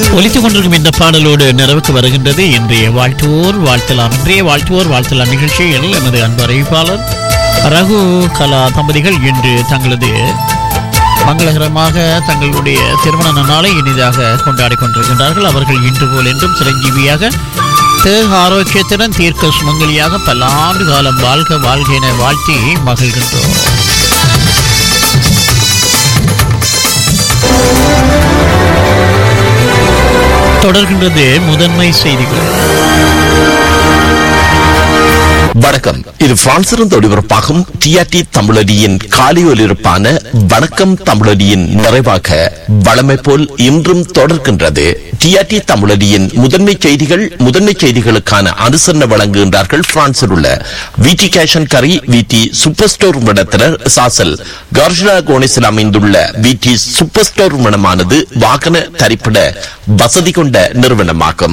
ஒலித்துக் கொண்டிருக்கும் இந்த பாடலோடு நிறைவுக்கு வருகின்றது இன்றைய வாழ்த்துவோர் வாழ்த்தலாம் இன்றைய வாழ்த்துவோர் வாழ்த்தலாம் நிகழ்ச்சியில் எமது அன்பு அறிவிப்பாளர் ரகு கலா தம்பதிகள் இன்று தங்களது மங்களகரமாக தங்களுடைய திருமண நாளை இனிதாக கொண்டாடி கொண்டிருக்கின்றார்கள் அவர்கள் இன்று போல் என்றும் சிரஞ்சீவியாக தேக ஆரோக்கியத்துடன் தீர்க்க சுமங்கலியாக பல்லாண்டு காலம் வாழ்க வாழ்க என வாழ்த்தி மகிழ்கின்றோம் தொடர்கின்றது முதன்மை செய்திகள் வணக்கம் இது பிரான்சிலிருந்து ஒளிபரப்பாகும் டிஆர்டி தமிழடியின் காலை ஒலிபரப்பான வணக்கம் தமிழடியின் நிறைவாக வளமை போல் இன்றும் தொடர்கின்றது டிஆர்டி தமிழடியின் முதன்மை செய்திகள் முதன்மை செய்திகளுக்கான அனுசரணை வழங்குகின்றார்கள் பிரான்சில் உள்ள விடி கேஷன் கரி விடி சூப்பர் ஸ்டோர் நிறுவனத்தினர் சாசல் கார்ஷனா கோனிஸில் அமைந்துள்ள விடி சூப்பர் ஸ்டோர் நிறுவனமானது வாகன தரிப்பிட வசதி கொண்ட நிறுவனமாகும்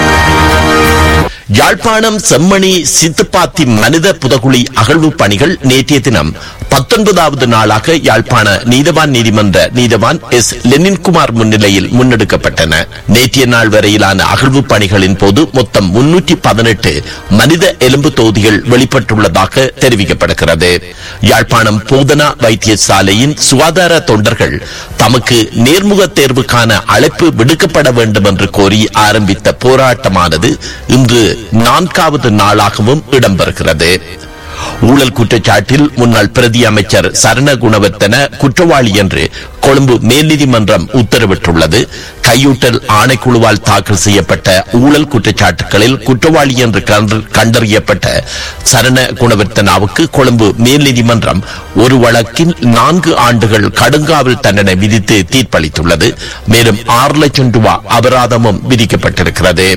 யாழ்ப்பாணம் செம்மணி சித்துப்பாத்தி மனித புதகுழி அகழ்வு பணிகள் நேற்றைய தினம் பத்தொன்பதாவது நாளாக யாழ்ப்பாண நீதவான் நீதிமன்ற நீதவான் எஸ் லெனின்குமார் முன்னிலையில் முன்னெடுக்கப்பட்டன நேற்றைய நாள் வரையிலான அகழ்வு பணிகளின் போது மொத்தம் முன்னூற்றி பதினெட்டு மனித எலும்பு தொகுதிகள் வெளிப்பட்டுள்ளதாக தெரிவிக்கப்படுகிறது யாழ்ப்பாணம் போதனா வைத்தியசாலையின் சுகாதார தொண்டர்கள் தமக்கு நேர்முக தேர்வுக்கான அழைப்பு விடுக்கப்பட வேண்டும் என்று கோரி ஆரம்பித்த போராட்டமானது இன்று நான்காவது நாளாகவும் இடம்பெறுகிறது ஊழல் குற்றச்சாட்டில் முன்னாள் பிரதி அமைச்சர் சரண குணவர்த்தன குற்றவாளி என்று கொழும்பு மேல் நீதிமன்றம் உத்தரவிட்டுள்ளது கையூட்டல் ஆணைக்குழுவால் தாக்கல் செய்யப்பட்ட ஊழல் குற்றச்சாட்டுகளில் குற்றவாளி என்று கண்டு- கண்டறியப்பட்ட சரண குணவர்த்தனாவுக்கு கொழும்பு மேல் நீதிமன்றம் ஒரு வழக்கில் நான்கு ஆண்டுகள் கடுங்காவல் தண்டனை விதித்து தீர்ப்பளித்துள்ளது மேலும் ஆறு லட்சம் ரூபாய் அபராதமும் விதிக்கப்பட்டிருக்கிறது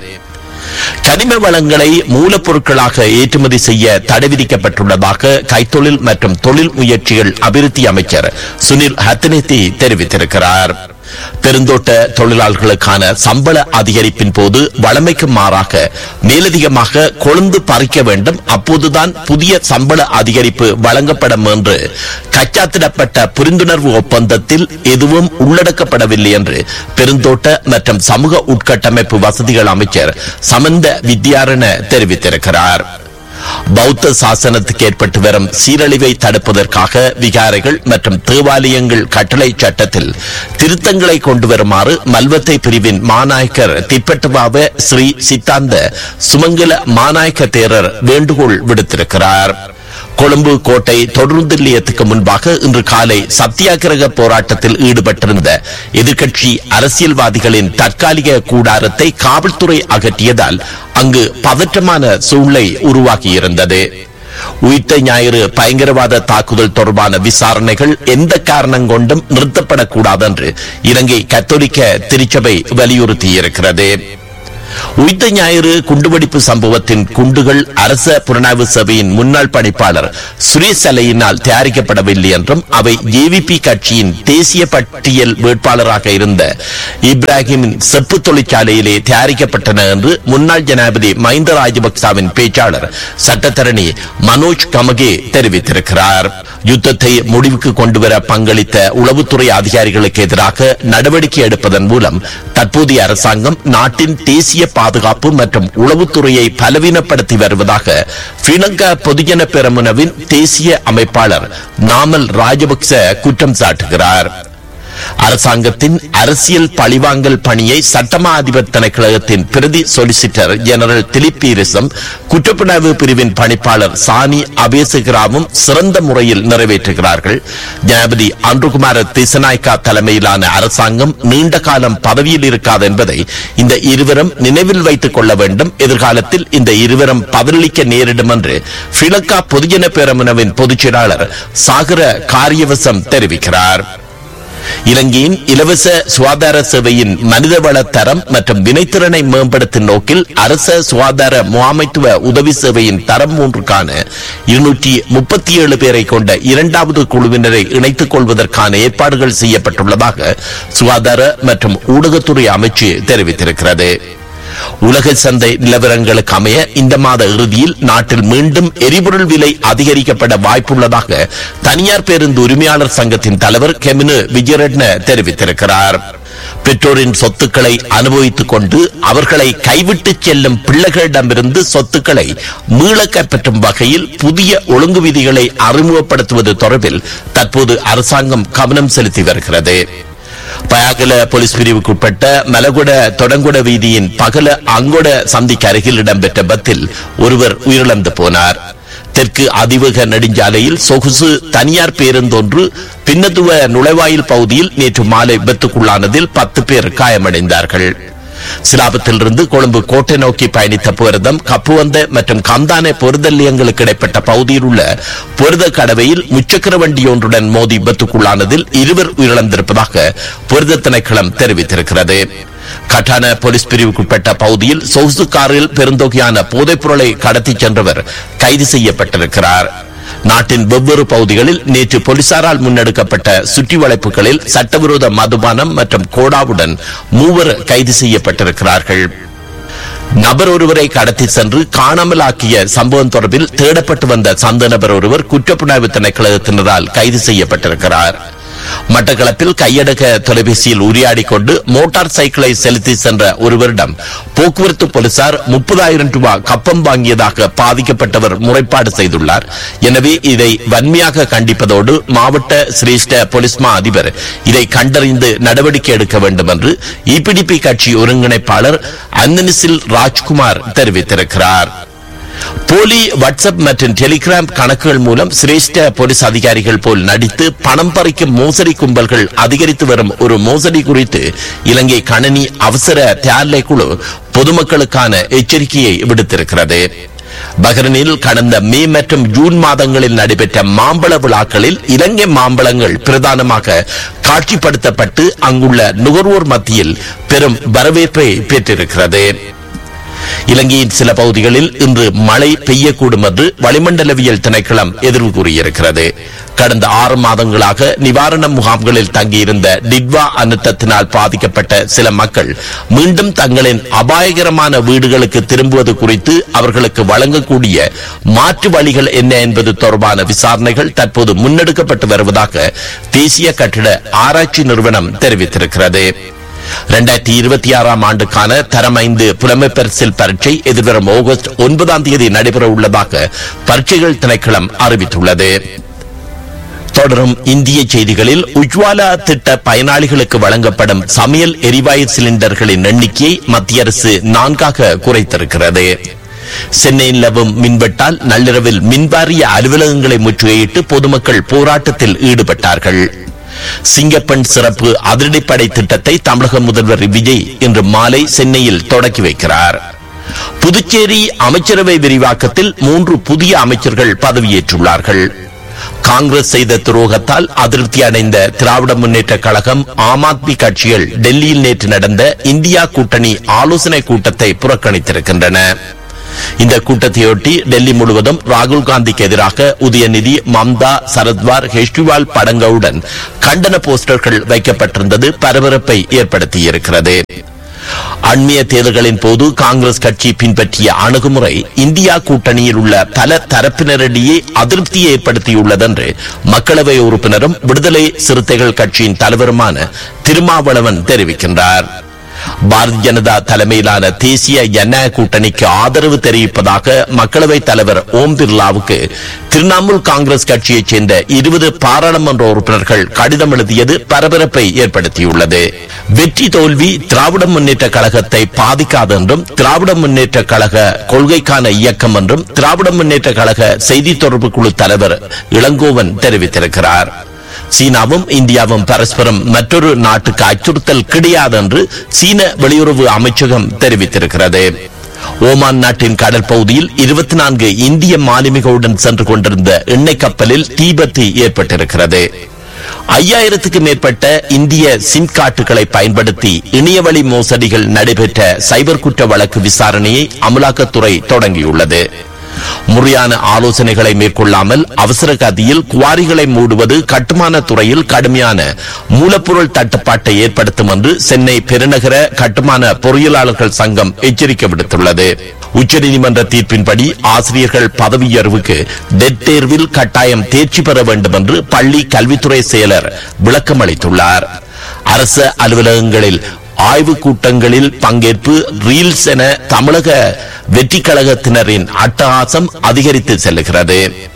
கனிம வளங்களை மூலப்பொருட்களாக ஏற்றுமதி செய்ய தடை விதிக்கப்பட்டுள்ளதாக கைத்தொழில் மற்றும் தொழில் முயற்சிகள் அபிவிருத்தி அமைச்சர் சுனில் ஹத்தனேத்தி தெரிவித்திருக்கிறார் பெருந்தோட்ட தொழிலாளர்களுக்கான சம்பள அதிகரிப்பின் போது வளமைக்கு மாறாக மேலதிகமாக கொழுந்து பறிக்க வேண்டும் அப்போதுதான் புதிய சம்பள அதிகரிப்பு வழங்கப்படும் என்று கச்சாத்திடப்பட்ட புரிந்துணர்வு ஒப்பந்தத்தில் எதுவும் உள்ளடக்கப்படவில்லை என்று பெருந்தோட்ட மற்றும் சமூக உட்கட்டமைப்பு வசதிகள் அமைச்சர் சமந்த வித்யாரண தெரிவித்திருக்கிறார் பௌத்த சாசனத்துக்கு ஏற்பட்டு வரும் சீரழிவை தடுப்பதற்காக விகாரைகள் மற்றும் தேவாலயங்கள் கட்டளை சட்டத்தில் திருத்தங்களை கொண்டு வருமாறு மல்வத்தை பிரிவின் மாநாயக்கர் திப்பட்டுவாவ ஸ்ரீ சித்தாந்த சுமங்கல மாநாயக்க தேரர் வேண்டுகோள் விடுத்திருக்கிறார் கொழும்பு கோட்டை தொடர்ந்து நிலையத்துக்கு முன்பாக இன்று காலை சத்தியாகிரக போராட்டத்தில் ஈடுபட்டிருந்த எதிர்க்கட்சி அரசியல்வாதிகளின் தற்காலிக கூடாரத்தை காவல்துறை அகற்றியதால் அங்கு பதற்றமான சூழ்நிலை உருவாகியிருந்தது உயிர்த்த ஞாயிறு பயங்கரவாத தாக்குதல் தொடர்பான விசாரணைகள் எந்த காரணம் கொண்டும் நிறுத்தப்படக்கூடாது என்று இலங்கை கத்தோலிக்க திருச்சபை வலியுறுத்தியிருக்கிறது உயிர்த்த ஞாயிறு குண்டுவெடிப்பு சம்பவத்தின் குண்டுகள் அரச புலனாய்வு சபையின் முன்னாள் பணிப்பாளர் சுரேஷ் அலையினால் தயாரிக்கப்படவில்லை என்றும் அவை ஜேவிபி கட்சியின் தேசிய பட்டியல் வேட்பாளராக இருந்த இப்ராஹிமின் செப்பு தொழிற்சாலையிலே தயாரிக்கப்பட்டன என்று முன்னாள் ஜனாதிபதி மஹிந்த ராஜபக்சவின் பேச்சாளர் சட்டத்தரணி மனோஜ் கமகே தெரிவித்திருக்கிறார் யுத்தத்தை முடிவுக்கு கொண்டுவர பங்களித்த உளவுத்துறை அதிகாரிகளுக்கு எதிராக நடவடிக்கை எடுப்பதன் மூலம் தற்போதைய அரசாங்கம் நாட்டின் தேசிய பாதுகாப்பு மற்றும் உளவுத்துறையை பலவீனப்படுத்தி வருவதாக ஸ்ரீலங்கா பொதுஜன பெரமுனவின் தேசிய அமைப்பாளர் நாமல் ராஜபக்ச குற்றம் சாட்டுகிறார் அரசாங்கத்தின் அரசியல் பழிவாங்கல் பணியை சட்டமா அதிபர் திணைக்களகத்தின் பிரதி சொலிசிட்டர் ஜெனரல் திலிப் பீரிசம் குற்றப்புலனாய்வு பிரிவின் பணிப்பாளர் சானி அபேசகிராவும் சிறந்த முறையில் நிறைவேற்றுகிறார்கள் ஜனாபதி அன்றுகுமார திசநாய்க்கா தலைமையிலான அரசாங்கம் நீண்ட காலம் பதவியில் இருக்காது என்பதை இந்த இருவரும் நினைவில் வைத்துக் கொள்ள வேண்டும் எதிர்காலத்தில் இந்த இருவரும் பதிலளிக்க நேரிடும் என்று ஸ்ரீலங்கா பொதுஜன பேரமுனவின் பொதுச் செயலாளர் சாகர காரியவசம் தெரிவிக்கிறார் இலங்கையின் இலவச சுகாதார சேவையின் மனிதவள தரம் மற்றும் வினைத்திறனை மேம்படுத்தும் நோக்கில் அரச சுகாதார முகாமைத்துவ உதவி சேவையின் தரம் மூன்றுக்கான இருநூற்றி முப்பத்தி ஏழு பேரை கொண்ட இரண்டாவது குழுவினரை இணைத்துக் கொள்வதற்கான ஏற்பாடுகள் செய்யப்பட்டுள்ளதாக சுகாதார மற்றும் ஊடகத்துறை அமைச்சு தெரிவித்திருக்கிறது உலக சந்தை நிலவரங்களுக்கு அமைய இந்த மாத இறுதியில் நாட்டில் மீண்டும் எரிபொருள் விலை அதிகரிக்கப்பட வாய்ப்புள்ளதாக தனியார் பேருந்து உரிமையாளர் சங்கத்தின் தலைவர் கெமினு விஜயரட்ன தெரிவித்திருக்கிறார் பெற்றோரின் சொத்துக்களை அனுபவித்துக் கொண்டு அவர்களை கைவிட்டு செல்லும் பிள்ளைகளிடமிருந்து சொத்துக்களை மீள கைப்பற்றும் வகையில் புதிய ஒழுங்கு விதிகளை அறிமுகப்படுத்துவது தொடர்பில் தற்போது அரசாங்கம் கவனம் செலுத்தி வருகிறது பயாகல போலீஸ் பிரிவுக்குட்பட்ட மலகுட தொடங்குட வீதியின் பகல அங்கொட சந்திக்கு அருகில் இடம்பெற்ற பத்தில் ஒருவர் உயிரிழந்து போனார் தெற்கு அதிவேக நெடுஞ்சாலையில் சொகுசு தனியார் பேருந்தொன்று பின்னத்துவ நுழைவாயில் பகுதியில் நேற்று மாலை விபத்துக்குள்ளானதில் பத்து பேர் காயமடைந்தார்கள் சிலாபத்திலிருந்து கொழும்பு கோட்டை நோக்கி பயணித்த புரதம் கப்புவந்த மற்றும் கந்தானே பொருத நிலையங்களுக்கு இடைப்பட்ட பகுதியில் உள்ள பொருத கடவையில் முச்சக்கர வண்டி ஒன்றுடன் மோதி விபத்துக்குள்ளானதில் இருவர் உயிரிழந்திருப்பதாக பொருத திணைக்களம் தெரிவித்திருக்கிறது கட்டான போலீஸ் பிரிவுக்குட்பட்ட பகுதியில் சொகுசு காரில் பெருந்தொகையான போதைப் பொருளை கடத்திச் சென்றவர் கைது செய்யப்பட்டிருக்கிறார் நாட்டின் வெவ்வேறு பகுதிகளில் நேற்று போலீசாரால் முன்னெடுக்கப்பட்ட சுற்றி வளைப்புகளில் சட்டவிரோத மதுபானம் மற்றும் கோடாவுடன் மூவர் கைது செய்யப்பட்டிருக்கிறார்கள் நபர் ஒருவரை கடத்தி சென்று காணாமலாக்கிய சம்பவம் தொடர்பில் தேடப்பட்டு வந்த சந்த நபர் ஒருவர் குற்றப்புலனாய்வு திணைக்களத்தினரால் கைது செய்யப்பட்டிருக்கிறார் மட்டக்களப்பில் கையடக்க தொலைபேசியில் உரையாடி கொண்டு மோட்டார் சைக்கிளை செலுத்தி சென்ற ஒருவரிடம் போக்குவரத்து போலீசார் முப்பதாயிரம் ரூபாய் கப்பம் வாங்கியதாக பாதிக்கப்பட்டவர் முறைப்பாடு செய்துள்ளார் எனவே இதை வன்மையாக கண்டிப்பதோடு மாவட்ட சிரேஷ்ட போலீஸ் மா அதிபர் இதை கண்டறிந்து நடவடிக்கை எடுக்க வேண்டும் என்று இபிடிபி கட்சி ஒருங்கிணைப்பாளர் அந்தனிசில் ராஜ்குமார் தெரிவித்திருக்கிறார் போலி வாட்ஸ்அப் மற்றும் டெலிகிராம் கணக்குகள் மூலம் சிரேஷ்ட போலீஸ் அதிகாரிகள் போல் நடித்து பணம் பறிக்கும் மோசடி கும்பல்கள் அதிகரித்து வரும் ஒரு மோசடி குறித்து இலங்கை கணனி அவசர தேர்லை குழு பொதுமக்களுக்கான எச்சரிக்கையை விடுத்திருக்கிறது பஹ்ரைனில் கடந்த மே மற்றும் ஜூன் மாதங்களில் நடைபெற்ற மாம்பழ விழாக்களில் இலங்கை மாம்பழங்கள் பிரதானமாக காட்சிப்படுத்தப்பட்டு அங்குள்ள நுகர்வோர் மத்தியில் பெரும் வரவேற்பை பெற்றிருக்கிறது இலங்கையின் சில பகுதிகளில் இன்று மழை பெய்யக்கூடும் என்று வளிமண்டலவியல் திணைக்களம் எதிர்வு கூறியிருக்கிறது கடந்த ஆறு மாதங்களாக நிவாரண முகாம்களில் தங்கியிருந்த டிட்வா அனர்த்தத்தினால் பாதிக்கப்பட்ட சில மக்கள் மீண்டும் தங்களின் அபாயகரமான வீடுகளுக்கு திரும்புவது குறித்து அவர்களுக்கு வழங்கக்கூடிய மாற்று வழிகள் என்ன என்பது தொடர்பான விசாரணைகள் தற்போது முன்னெடுக்கப்பட்டு வருவதாக தேசிய கட்டிட ஆராய்ச்சி நிறுவனம் தெரிவித்திருக்கிறது இரண்டாயிரத்தி இருபத்தி ஆறாம் ஆண்டுக்கான தரம் ஐந்து புலமை பரிசில் பரீட்சை எதிர்வரும் ஆகஸ்ட் ஒன்பதாம் தேதி நடைபெற உள்ளதாக பரீட்சைகள் திணைக்களம் அறிவித்துள்ளது தொடரும் இந்திய செய்திகளில் உஜ்வாலா திட்ட பயனாளிகளுக்கு வழங்கப்படும் சமையல் எரிவாயு சிலிண்டர்களின் எண்ணிக்கையை மத்திய அரசு நான்காக குறைத்திருக்கிறது சென்னையில் நிலவும் மின்வெட்டால் நள்ளிரவில் மின்வாரிய அலுவலகங்களை முற்றுகையிட்டு பொதுமக்கள் போராட்டத்தில் ஈடுபட்டார்கள் சிங்கப்பெண் சிறப்பு அதிரடிப்படை திட்டத்தை தமிழக முதல்வர் விஜய் இன்று மாலை சென்னையில் தொடக்கி வைக்கிறார் புதுச்சேரி அமைச்சரவை விரிவாக்கத்தில் மூன்று புதிய அமைச்சர்கள் பதவியேற்றுள்ளார்கள் காங்கிரஸ் செய்த துரோகத்தால் அதிருப்தி அடைந்த திராவிட முன்னேற்ற கழகம் ஆம் ஆத்மி கட்சிகள் டெல்லியில் நேற்று நடந்த இந்தியா கூட்டணி ஆலோசனை கூட்டத்தை புறக்கணித்திருக்கின்றன இந்த கூட்டத்தையொட்டி டெல்லி முழுவதும் ராகுல் காந்திக்கு எதிராக உதயநிதி மம்தா சரத்வார் கெஜ்ரிவால் படங்களுடன் கண்டன போஸ்டர்கள் வைக்கப்பட்டிருந்தது பரபரப்பை ஏற்படுத்தியிருக்கிறது அண்மைய தேர்தல்களின் போது காங்கிரஸ் கட்சி பின்பற்றிய அணுகுமுறை இந்தியா கூட்டணியில் உள்ள பல தரப்பினரிடையே அதிருப்தியை ஏற்படுத்தியுள்ளது என்று மக்களவை உறுப்பினரும் விடுதலை சிறுத்தைகள் கட்சியின் தலைவருமான திருமாவளவன் தெரிவிக்கின்றார் பாரதிய ஜனதா தலைமையிலான தேசிய ஜனநாயக கூட்டணிக்கு ஆதரவு தெரிவிப்பதாக மக்களவைத் தலைவர் ஓம் பிர்லாவுக்கு திரிணாமுல் காங்கிரஸ் கட்சியைச் சேர்ந்த இருபது பாராளுமன்ற உறுப்பினர்கள் கடிதம் எழுதியது பரபரப்பை ஏற்படுத்தியுள்ளது வெற்றி தோல்வி திராவிட முன்னேற்ற கழகத்தை பாதிக்காது என்றும் திராவிட முன்னேற்ற கழக கொள்கைக்கான இயக்கம் என்றும் திராவிட முன்னேற்ற கழக செய்தி தொடர்பு குழு தலைவர் இளங்கோவன் தெரிவித்திருக்கிறார் சீனாவும் இந்தியாவும் பரஸ்பரம் மற்றொரு நாட்டுக்கு அச்சுறுத்தல் கிடையாது என்று சீன வெளியுறவு அமைச்சகம் தெரிவித்திருக்கிறது ஓமான் நாட்டின் கடற்பகுதியில் இருபத்தி நான்கு இந்திய மாலுமிகளுடன் சென்று கொண்டிருந்த எண்ணெய் கப்பலில் தீபத்து ஏற்பட்டிருக்கிறது ஐயாயிரத்துக்கு மேற்பட்ட இந்திய சிம் கார்டுகளை பயன்படுத்தி இணையவழி மோசடிகள் நடைபெற்ற சைபர் குற்ற வழக்கு விசாரணையை அமலாக்கத்துறை தொடங்கியுள்ளது முறையான ஆலோசனைகளை மேற்கொள்ளாமல் அவசர கதியில் குவாரிகளை மூடுவது கட்டுமான துறையில் கடுமையான மூலப்பொருள் தட்டுப்பாட்டை ஏற்படுத்தும் என்று சென்னை பெருநகர கட்டுமான பொறியியலாளர்கள் சங்கம் எச்சரிக்கை விடுத்துள்ளது உச்சநீதிமன்ற தீர்ப்பின்படி ஆசிரியர்கள் பதவியுயர்வுக்கு டெட் தேர்வில் கட்டாயம் தேர்ச்சி பெற வேண்டும் என்று பள்ளி கல்வித்துறை செயலர் விளக்கம் அளித்துள்ளார் அரசு அலுவலகங்களில் ஆய்வு கூட்டங்களில் பங்கேற்பு ரீல்ஸ் என தமிழக வெற்றி கழகத்தினரின் அட்டகாசம் அதிகரித்து செல்லுகிறது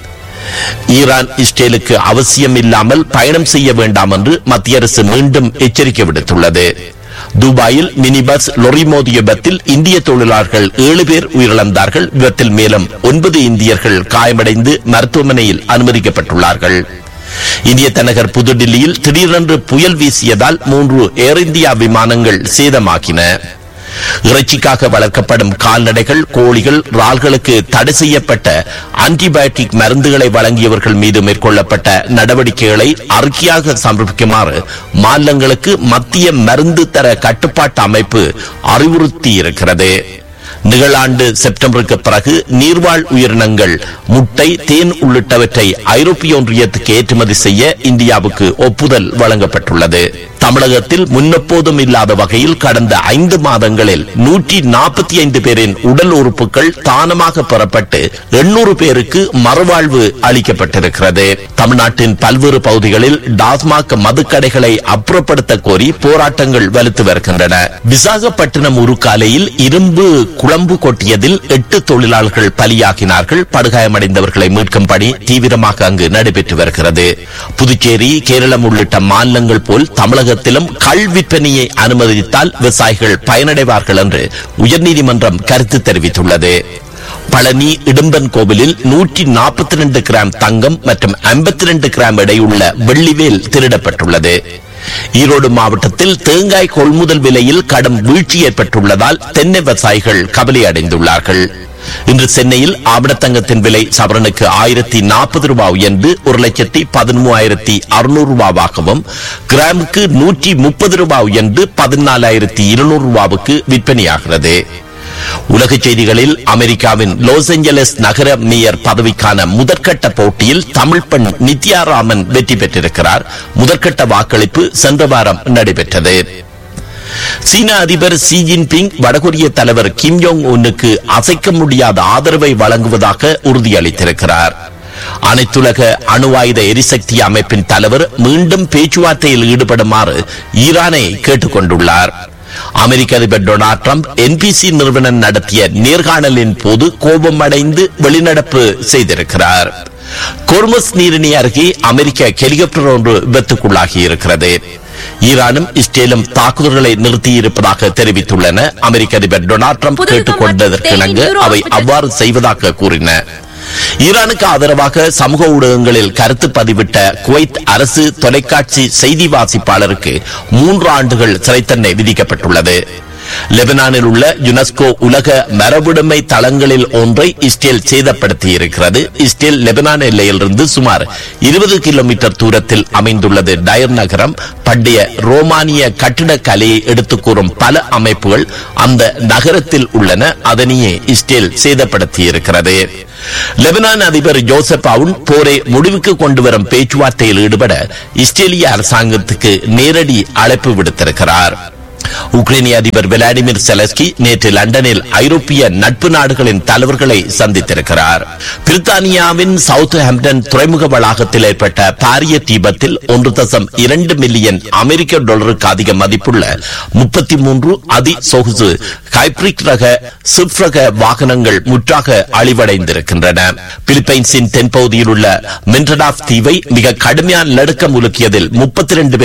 ஈரான் இஸ்ரேலுக்கு அவசியம் இல்லாமல் பயணம் செய்ய வேண்டாம் என்று மத்திய அரசு மீண்டும் எச்சரிக்கை விடுத்துள்ளது துபாயில் மினி பஸ் லொரி மோதிய விபத்தில் இந்திய தொழிலாளர்கள் ஏழு பேர் உயிரிழந்தார்கள் விபத்தில் மேலும் ஒன்பது இந்தியர்கள் காயமடைந்து மருத்துவமனையில் அனுமதிக்கப்பட்டுள்ளார்கள் இந்திய தலைநகர் புதுடில்லியில் திடீரென்று புயல் வீசியதால் மூன்று ஏர் இந்தியா விமானங்கள் சேதமாக்கின இறைச்சிக்காக வளர்க்கப்படும் கால்நடைகள் கோழிகள் இறால்களுக்கு தடை செய்யப்பட்ட ஆன்டிபயோட்டிக் மருந்துகளை வழங்கியவர்கள் மீது மேற்கொள்ளப்பட்ட நடவடிக்கைகளை அறிக்கையாக சமர்ப்பிக்குமாறு மாநிலங்களுக்கு மத்திய மருந்து தர கட்டுப்பாட்டு அமைப்பு அறிவுறுத்தியிருக்கிறது நிகழாண்டு செப்டம்பருக்கு பிறகு நீர்வாழ் உயிரினங்கள் முட்டை தேன் உள்ளிட்டவற்றை ஐரோப்பிய ஒன்றியத்துக்கு ஏற்றுமதி செய்ய இந்தியாவுக்கு ஒப்புதல் வழங்கப்பட்டுள்ளது தமிழகத்தில் முன்னெப்போதும் இல்லாத வகையில் கடந்த ஐந்து மாதங்களில் நூற்றி நாற்பத்தி ஐந்து பேரின் உடல் உறுப்புகள் தானமாக பெறப்பட்டு எண்ணூறு பேருக்கு மறுவாழ்வு அளிக்கப்பட்டிருக்கிறது தமிழ்நாட்டின் பல்வேறு பகுதிகளில் டாஸ்மாக் மதுக்கடைகளை அப்புறப்படுத்த கோரி போராட்டங்கள் வலுத்து வருகின்றன விசாகப்பட்டினம் உருக்காலையில் இரும்பு குழம்பு கொட்டியதில் எட்டு தொழிலாளர்கள் பலியாகினார்கள் படுகாயமடைந்தவர்களை மீட்கும் பணி தீவிரமாக அங்கு நடைபெற்று வருகிறது புதுச்சேரி கேரளம் உள்ளிட்ட மாநிலங்கள் போல் தமிழகத்திலும் கள் விற்பனையை அனுமதித்தால் விவசாயிகள் பயனடைவார்கள் என்று உயர்நீதிமன்றம் கருத்து தெரிவித்துள்ளது பழனி இடும்பன் கோவிலில் நூற்றி நாற்பத்தி ரெண்டு கிராம் தங்கம் மற்றும் ஐம்பத்தி ரெண்டு கிராம் எடையுள்ள வெள்ளிவேல் திருடப்பட்டுள்ளது ஈரோடு மாவட்டத்தில் தேங்காய் கொள்முதல் விலையில் கடும் வீழ்ச்சி ஏற்பட்டுள்ளதால் தென்னை விவசாயிகள் கவலை அடைந்துள்ளார்கள் இன்று சென்னையில் ஆவணத்தங்கத்தின் விலை சவரனுக்கு ஆயிரத்தி நாற்பது ரூபாய் உயர்ந்து ஒரு லட்சத்தி பதிமூவாயிரத்தி அறுநூறு ரூபாவாகவும் கிராமுக்கு நூற்றி முப்பது ரூபாய் உயர்ந்து பதினாலாயிரத்தி இருநூறு ரூபாவுக்கு விற்பனையாகிறது உலக செய்திகளில் அமெரிக்காவின் லாஸ் ஏஞ்சலஸ் நகர மேயர் பதவிக்கான முதற்கட்ட போட்டியில் தமிழ் பெண் நித்யா ராமன் வெற்றி பெற்றிருக்கிறார் முதற்கட்ட வாக்களிப்பு சென்ற வாரம் நடைபெற்றது சீன அதிபர் ஷி ஜின்பிங் வடகொரிய தலைவர் கிம் யோங் உன்னுக்கு அசைக்க முடியாத ஆதரவை வழங்குவதாக உறுதியளித்திருக்கிறார் அனைத்துலக அணு ஆயுத எரிசக்தி அமைப்பின் தலைவர் மீண்டும் பேச்சுவார்த்தையில் ஈடுபடுமாறு ஈரானை கேட்டுக் கொண்டுள்ளார் அமெரிக்க அதிபர் டொனால்ட் ட்ரம்ப் என்பிசி நிறுவனம் நடத்திய நேர்காணலின் போது கோபமடைந்து வெளிநடப்பு செய்திருக்கிறார் கொர்மஸ் நீரிணி அருகே அமெரிக்க ஹெலிகாப்டர் ஒன்று விபத்துக்குள்ளாகி இருக்கிறது ஈரானும் இஸ்ரேலும் தாக்குதல்களை நிறுத்தியிருப்பதாக தெரிவித்துள்ளன அமெரிக்க அதிபர் டொனால்ட் ட்ரம்ப் புது கேட்டுக் கொண்டதற்கிணங்க யூரோ அவை ஹாஸ்பிட்டல் அவ்வாறு செய்வதாக கூறின ஈரானுக்கு ஆதரவாக சமூக ஊடகங்களில் கருத்து பதிவிட்ட குவைத் அரசு தொலைக்காட்சி செய்தி வாசிப்பாளருக்கு மூன்று ஆண்டுகள் சிறை தண்டனை விதிக்கப்பட்டுள்ளது லெபனானில் உள்ள யுனெஸ்கோ உலக மரபுடைமை தளங்களில் ஒன்றை இஸ்ரேல் சேதப்படுத்தி இருக்கிறது இஸ்ரேல் லெபனான் எல்லையிலிருந்து சுமார் இருபது கிலோமீட்டர் தூரத்தில் அமைந்துள்ளது டயர் நகரம் பண்டைய ரோமானிய கட்டிடக் கலையை எடுத்துக் கூறும் பல அமைப்புகள் அந்த நகரத்தில் உள்ளன அதனையே இஸ்ரேல் சேதப்படுத்தி இருக்கிறது லெபனான் அதிபர் ஜோசப் அவுன் போரை முடிவுக்கு கொண்டு வரும் பேச்சுவார்த்தையில் ஈடுபட இஸ்ரேலிய அரசாங்கத்துக்கு நேரடி அழைப்பு விடுத்திருக்கிறார் உக்ரைனிய அதிபர் விளாடிமிர் செலஸ்கி நேற்று லண்டனில் ஐரோப்பிய நட்பு நாடுகளின் தலைவர்களை சந்தித்திருக்கிறார் பிரித்தானியாவின் சவுத் ஹாம்டன் துறைமுக வளாகத்தில் ஏற்பட்ட பாரிய தீபத்தில் ஒன்று தசம் இரண்டு மில்லியன் அமெரிக்க டாலருக்கு அதிக மதிப்புள்ள முப்பத்தி மூன்று அதி சொகுசு ஹைப்ரிக் ரக சிப் ரக வாகனங்கள் முற்றாக அழிவடைந்திருக்கின்றன பிலிப்பைன்ஸின் தென்பகுதியில் உள்ள மென்டடாஃப் தீவை மிக கடுமையான நடுக்கம் உலுக்கியதில் முப்பத்தி ரெண்டு பேர்